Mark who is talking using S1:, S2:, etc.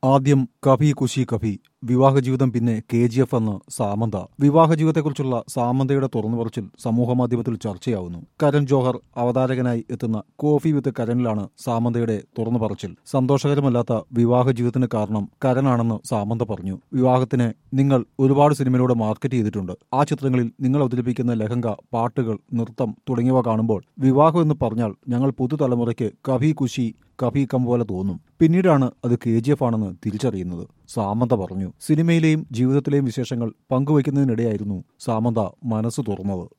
S1: ആദ്യം കഭി കുശി കഭി വിവാഹ ജീവിതം പിന്നെ കെ ജി എഫ് എന്ന് സാമന്ത വിവാഹ ജീവിതത്തെക്കുറിച്ചുള്ള സാമന്തയുടെ തുറന്നുപറച്ചിൽ സമൂഹമാധ്യമത്തിൽ ചർച്ചയാവുന്നു കരൺ ജോഹർ അവതാരകനായി എത്തുന്ന കോഫി വിത്ത് കരണിലാണ് സാമന്തയുടെ തുറന്നുപറച്ചിൽ സന്തോഷകരമല്ലാത്ത വിവാഹ ജീവിതത്തിന് കാരണം കരനാണെന്ന് സാമന്ത പറഞ്ഞു വിവാഹത്തിന് നിങ്ങൾ ഒരുപാട് സിനിമയിലൂടെ മാർക്കറ്റ് ചെയ്തിട്ടുണ്ട് ആ ചിത്രങ്ങളിൽ നിങ്ങൾ അവതരിപ്പിക്കുന്ന ലഹങ്ക പാട്ടുകൾ നൃത്തം തുടങ്ങിയവ കാണുമ്പോൾ വിവാഹം എന്ന് പറഞ്ഞാൽ ഞങ്ങൾ പുതുതലമുറയ്ക്ക് കഭി കുശി കഭി കം പോലെ തോന്നും പിന്നീടാണ് അത് കെ ജി എഫ് ആണെന്ന് തിരിച്ചറിയുന്നത് സാമന്ത പറഞ്ഞു സിനിമയിലെയും ജീവിതത്തിലെയും വിശേഷങ്ങൾ പങ്കുവയ്ക്കുന്നതിനിടെയായിരുന്നു സാമന്ത മനസ്സ് തുറന്നത്